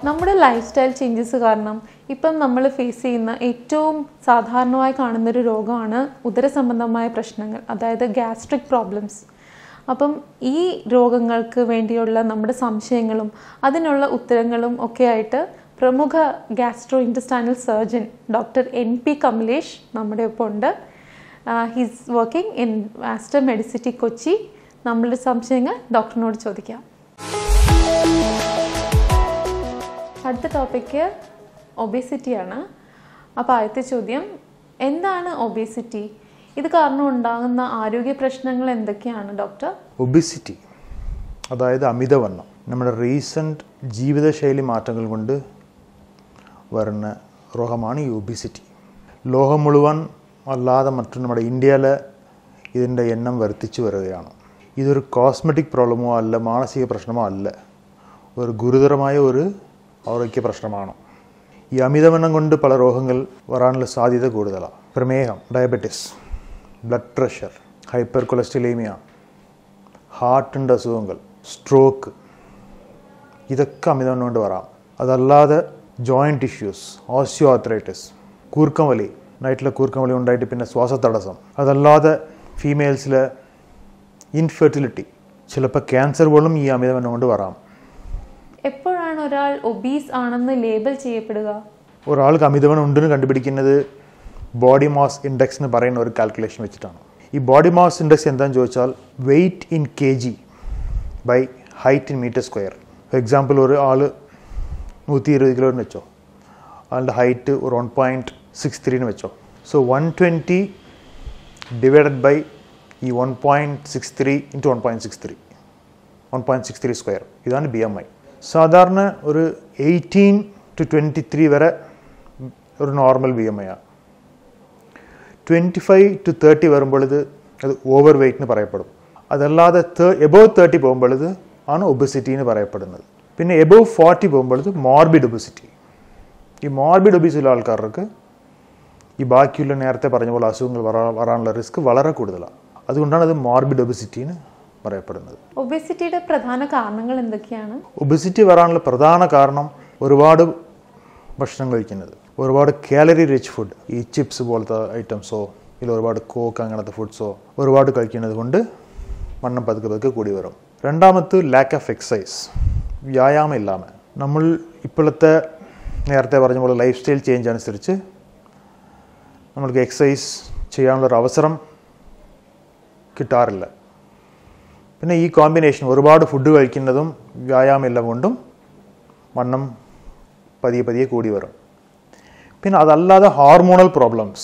നമ്മുടെ life style changes കാരണം ഇപ്പം നമ്മൾ ഫേസ് ചെയ്യുന്ന ഏറ്റവും സാധാരണമായി കാണുന്നൊരു രോഗമാണ് ഉദരസംബന്ധമായ പ്രശ്നങ്ങൾ അതായത് ഗ്യാസ്ട്രിക് പ്രോബ്ലംസ് അപ്പം ഈ രോഗങ്ങൾക്ക് വേണ്ടിയുള്ള നമ്മുടെ സംശയങ്ങളും അതിനുള്ള ഉത്തരങ്ങളും ഒക്കെ ആയിട്ട് പ്രമുഖ gastrointestinal surgeon doctor N P Kamalesh നമ്മുടെ ഒപ്പം ഉണ്ട് his working in Aster Medicity Kochi നമ്മളുടെ സംശയങ്ങൾ ഡോക്ടറിനോട് ചോദിക്കാം അടുത്ത ടോപ്പിക്ക് ഒബേസിറ്റിയാണ് അപ്പോൾ ആദ്യത്തെ ചോദ്യം എന്താണ് ഒബേസിറ്റി ഇത് കാരണം ഉണ്ടാകുന്ന ആരോഗ്യ പ്രശ്നങ്ങൾ എന്തൊക്കെയാണ് ഡോക്ടർ ഒബിസിറ്റി അതായത് അമിതവണ്ണം നമ്മുടെ റീസെൻറ്റ് ജീവിതശൈലി മാറ്റങ്ങൾ കൊണ്ട് വരുന്ന രോഗമാണ് ഈ ഒബിസിറ്റി ലോകം മുഴുവൻ അല്ലാതെ മറ്റും നമ്മുടെ ഇന്ത്യയിൽ ഇതിൻ്റെ എണ്ണം വർദ്ധിച്ചു വരികയാണ് ഇതൊരു കോസ്മെറ്റിക് പ്രോബ്ലമോ അല്ല മാനസിക പ്രശ്നമോ അല്ല ഒരു ഗുരുതരമായ ഒരു ആരോഗ്യ പ്രശ്നമാണ് ഈ അമിതവണ്ണം കൊണ്ട് പല രോഗങ്ങൾ വരാനുള്ള സാധ്യത കൂടുതലാണ് പ്രമേഹം diabetes blood pressure hypercholesterolemia ഹാർട്ടിൻ്റെ അസുഖങ്ങൾ സ്ട്രോക്ക് ഇതൊക്കെ അമിതവണ്ണം കൊണ്ട് വരാം അതല്ലാതെ ജോയിൻറ്റ് ഇഷ്യൂസ് ഓസ്യോ ആത്രൈറ്റിസ് കൂർക്കം വലി നൈറ്റിലെ കൂർക്കം വലി ഉണ്ടായിട്ട് പിന്നെ ശ്വാസതടസ്സം അതല്ലാതെ ഫീമെയിൽസിൽ ഇൻഫെർട്ടിലിറ്റി ചിലപ്പോൾ ക്യാൻസർ പോലും ഈ അമിതവണ്ണം കൊണ്ട് വരാം എപ്പോഴാണ് ഒരാൾ ഒബീസ് ആണെന്ന് ലേബൽ ചെയ്യപ്പെടുക ഒരാൾക്ക് അമിതവണ്ണം ഉണ്ടെന്ന് കണ്ടുപിടിക്കുന്നത് ബോഡി മാസ് ഇൻഡെക്സ് എന്ന് പറയുന്ന ഒരു കാൽക്കുലേഷൻ വെച്ചിട്ടാണ് ഈ ബോഡി മാസ് ഇൻഡെക്സ് എന്താണെന്ന് ചോദിച്ചാൽ weight in K G by height in meter square for example ഒരു ആൾ നൂറ്റി ഇരുപത് കിലോ എന്ന് വെച്ചോ ആളുടെ ഹൈറ്റ് ഒരു വൺ പോയിൻറ്റ് സിക്സ് ത്രീന്ന് വെച്ചോ so one twenty divided by ഈ one point six three into one point six three one point six three square ഇതാണ് ബി എം ഐ സാധാരണ ഒരു എയ്റ്റീൻ ടു ട്വൻറ്റി ത്രീ വരെ ഒരു നോർമൽ ബി എം ഐ ആണ് twenty five to thirty വരുമ്പോൾ ഇത് അത് ഓവർ വെയ്റ്റ് എന്ന് പറയപ്പെടും അതല്ലാതെ എബോവ് തേർട്ടി പോകുമ്പോൾ ഇത് ആണ് ഒബിസിറ്റി എന്ന് പറയപ്പെടുന്നത് പിന്നെ എബോവ് ഫോർട്ടി പോകുമ്പോൾ ഇത് മോർബിഡ് ഒബിസിറ്റി ഈ മോർബിഡ് ഒബിസിറ്റി ഉള്ള ആൾക്കാർക്ക് ഈ ബാക്കിയുള്ള നേരത്തെ പറഞ്ഞ പോലെ അസുഖങ്ങൾ വരാ വരാനുള്ള റിസ്ക് വളരെ കൂടുതലാണ് അതുകൊണ്ടാണ് അത് മോർബിഡ് ഒബിസിറ്റി എന്ന് പറയപ്പെടുന്നത് ഒബേസിറ്റിയുടെ പ്രധാന കാരണങ്ങൾ എന്തൊക്കെയാണ് ഒബിസിറ്റി വരാനുള്ള പ്രധാന കാരണം ഒരുപാട് ഭക്ഷണം കഴിക്കുന്നത് ഒരുപാട് കാലറി റിച്ച് ഫുഡ് ഈ ചിപ്സ് പോലത്തെ ഐറ്റംസോ ഇല്ല ഒരുപാട് കോക്ക് അങ്ങനത്തെ ഫുഡ്സോ ഒരുപാട് കഴിക്കുന്നത് കൊണ്ട് വണ്ണം പതുക്കെ പതുക്കെ കൂടി വരും രണ്ടാമത് ലാക്ക് ഓഫ് എക്സസൈസ് വ്യായാമം ഇല്ലാമൽ നമ്മൾ ഇപ്പോഴത്തെ നേരത്തെ പറഞ്ഞ പോലെ ലൈഫ് സ്റ്റൈൽ ചേഞ്ച് അനുസരിച്ച് നമ്മൾക്ക് എക്സസൈസ് ചെയ്യാനുള്ളൊരു അവസരം കിട്ടാറില്ല പിന്നെ ഈ കോമ്പിനേഷൻ ഒരുപാട് ഫുഡ് കഴിക്കുന്നതും വ്യായാമമില്ല കൊണ്ടും വണ്ണം പതിയെ പതിയെ കൂടി വരും പിന്നെ അതല്ലാതെ ഹോർമോണൽ പ്രോബ്ലംസ്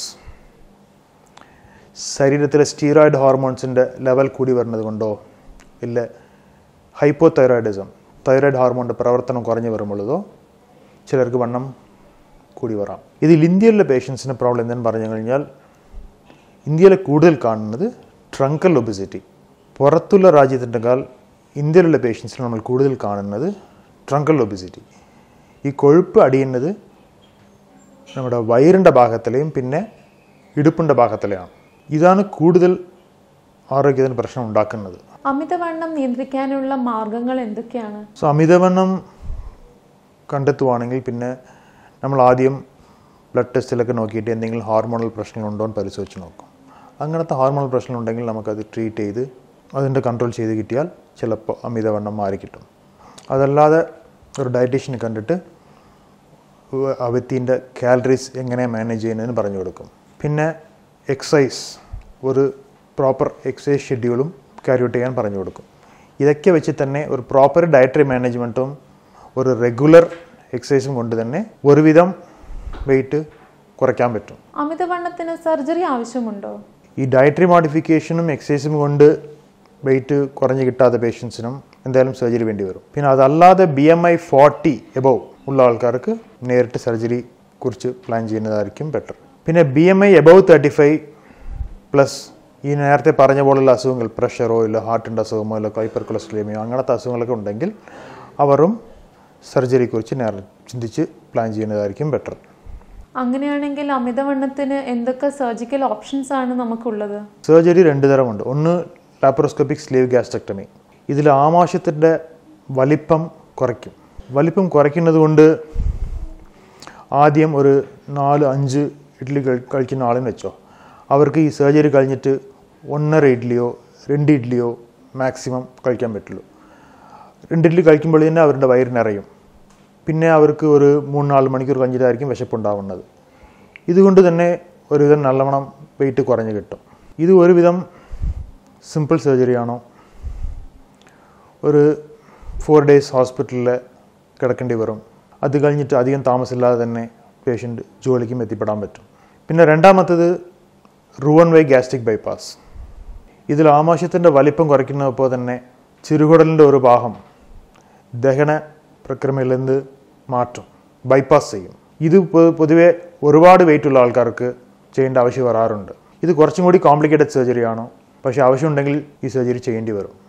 ശരീരത്തിലെ സ്റ്റീറോയിഡ് ഹോർമോൺസിൻ്റെ ലെവൽ കൂടി വരുന്നത് കൊണ്ടോ ഇല്ല ഹൈപ്പോ തൈറോയിഡിസം തൈറോയിഡ് ഹോർമോണിൻ്റെ പ്രവർത്തനം കുറഞ്ഞു വരുമ്പോഴതോ ചിലർക്ക് വണ്ണം കൂടി വരാം ഇതിൽ ഇന്ത്യയിലെ പേഷ്യൻസിന് പ്രോബ്ലം എന്തെന്ന് പറഞ്ഞു കഴിഞ്ഞാൽ ഇന്ത്യയിൽ കൂടുതൽ കാണുന്നത് ട്രങ്കൽ ഒബിസിറ്റി പുറത്തുള്ള രാജ്യത്തിൻ്റെക്കാൾ ഇന്ത്യയിലുള്ള പേഷ്യൻസിൽ നമ്മൾ കൂടുതൽ കാണുന്നത് ട്രങ്കൽ ഒബിസിറ്റി ഈ കൊഴുപ്പ് അടിയുന്നത് നമ്മുടെ വയറിൻ്റെ ഭാഗത്തിലെയും പിന്നെ ഇടുപ്പിൻ്റെ ഭാഗത്തിലെയാണ് ഇതാണ് കൂടുതൽ ആരോഗ്യത്തിന് പ്രശ്നം ഉണ്ടാക്കുന്നത് അമിതവണ്ണം നിയന്ത്രിക്കാനുള്ള മാർഗങ്ങൾ എന്തൊക്കെയാണ് സോ അമിതവണ്ണം കണ്ടെത്തുവാണെങ്കിൽ പിന്നെ നമ്മൾ ആദ്യം ബ്ലഡ് ടെസ്റ്റിലൊക്കെ നോക്കിയിട്ട് എന്തെങ്കിലും ഹോർമോണൽ പ്രശ്നങ്ങളുണ്ടോ എന്ന് പരിശോധിച്ച് നോക്കും അങ്ങനത്തെ ഹോർമോണൽ പ്രശ്നമുണ്ടെങ്കിൽ നമുക്കത് ട്രീറ്റ് ചെയ്ത് അതിൻ്റെ കൺട്രോൾ ചെയ്ത് കിട്ടിയാൽ ചിലപ്പോൾ അമിതവണ്ണം മാറി കിട്ടും അതല്ലാതെ ഒരു ഡയറ്റീഷ്യനെ കണ്ടിട്ട് ആ വ്യക്തിൻ്റെ കാലറീസ് എങ്ങനെ മാനേജ് ചെയ്യുന്നതെന്ന് പറഞ്ഞു കൊടുക്കും പിന്നെ എക്സസൈസ് ഒരു പ്രോപ്പർ എക്സസൈസ് ഷെഡ്യൂളും ക്യാരി ഔട്ട് ചെയ്യാൻ പറഞ്ഞു കൊടുക്കും ഇതൊക്കെ വെച്ച് തന്നെ ഒരു പ്രോപ്പർ ഡയറ്ററി മാനേജ്മെൻറ്റും ഒരു റെഗുലർ എക്സസൈസും കൊണ്ട് തന്നെ ഒരുവിധം വെയിറ്റ് കുറയ്ക്കാൻ പറ്റും അമിതവണ്ണത്തിന് സർജറി ആവശ്യമുണ്ടോ ഈ ഡയറ്ററി മോഡിഫിക്കേഷനും എക്സസൈസും കൊണ്ട് വെയിറ്റ് കുറഞ്ഞ് കിട്ടാത്ത പേഷ്യൻസിനും എന്തായാലും സർജറി വേണ്ടി വരും പിന്നെ അതല്ലാതെ B M I forty above ഉള്ള ആൾക്കാർക്ക് നേരിട്ട് സർജറി കുറിച്ച് പ്ലാൻ ചെയ്യുന്നതായിരിക്കും ബെറ്റർ പിന്നെ B M I above thirty five plus ഈ നേരത്തെ പറഞ്ഞ പോലുള്ള അസുഖങ്ങൾ പ്രഷറോ ഇല്ല ഹാർട്ടിൻ്റെ അസുഖമോ ഇല്ല ഹൈപ്പർ കൊളസ്ട്രോളിയമോ അങ്ങനത്തെ അസുഖങ്ങളൊക്കെ ഉണ്ടെങ്കിൽ അവരും സർജറിയെക്കുറിച്ച് നേരെ ചിന്തിച്ച് പ്ലാൻ ചെയ്യുന്നതായിരിക്കും ബെറ്റർ അങ്ങനെയാണെങ്കിൽ അമിതവണ്ണത്തിന് എന്തൊക്കെ സർജിക്കൽ ഓപ്ഷൻസ് ആണ് നമുക്കുള്ളത് സർജറി രണ്ട് തരമുണ്ട് ഒന്ന് ലാപ്രോസ്കോപ്പിക് സ്ലീവ് ഗ്യാസ്ട്രക്ടമി ഇതിൽ ആമാശയത്തിൻ്റെ വലിപ്പം കുറയ്ക്കും വലിപ്പം കുറയ്ക്കുന്നത് കൊണ്ട് ആദ്യം ഒരു നാല് അഞ്ച് ഇഡ്ഡലി കഴി- കഴിക്കുന്ന ആളെന്ന് വെച്ചോ അവർക്ക് ഈ സർജറി കഴിഞ്ഞിട്ട് ഒന്നര ഇഡ്ഡലിയോ രണ്ട് ഇഡ്ഡലിയോ മാക്സിമം കഴിക്കാൻ പറ്റുള്ളൂ രണ്ട് ഇഡ്ഡലി കഴിക്കുമ്പോൾ തന്നെ അവരുടെ വയറ് നിറയും പിന്നെ അവർക്ക് ഒരു മൂന്ന് നാല് മണിക്കൂർ കഴിഞ്ഞിട്ടായിരിക്കും വിശപ്പുണ്ടാവുന്നത് ഇതുകൊണ്ട് തന്നെ ഒരുവിധം നല്ലവണ്ണം വെയിറ്റ് കുറഞ്ഞ് കിട്ടും ഇത് ഒരുവിധം സിമ്പിൾ സർജറിയാണോ ഒരു ഫോർ ഡേയ്സ് ഹോസ്പിറ്റലിൽ കിടക്കേണ്ടി വരും അത് കഴിഞ്ഞിട്ട് അധികം താമസമില്ലാതെ തന്നെ പേഷ്യൻ്റ് ജോലിക്കും എത്തിപ്പെടാൻ പറ്റും പിന്നെ രണ്ടാമത്തത് റുവൺ വേ ഗ്യാസ്ട്രിക് ബൈപ്പാസ് ഇതിൽ ആമാശയത്തിൻ്റെ വലിപ്പം കുറയ്ക്കുന്നപ്പോൾ തന്നെ ചിറുകുടലിൻ്റെ ഒരു ഭാഗം ദഹന പ്രക്രിയയിൽ നിന്ന് മാറ്റും ബൈപ്പാസ് ചെയ്യും ഇത് പൊ- പൊതുവെ ഒരുപാട് വെയിറ്റ് ഉള്ള ആൾക്കാർക്ക് ചെയ്യേണ്ട ആവശ്യം വരാറുണ്ട് ഇത് കുറച്ചും കൂടി കോംപ്ലിക്കേറ്റഡ് സർജറിയാണോ പക്ഷേ ആവശ്യമുണ്ടെങ്കിൽ ഈ സർജറി ചെയ്യേണ്ടി വരും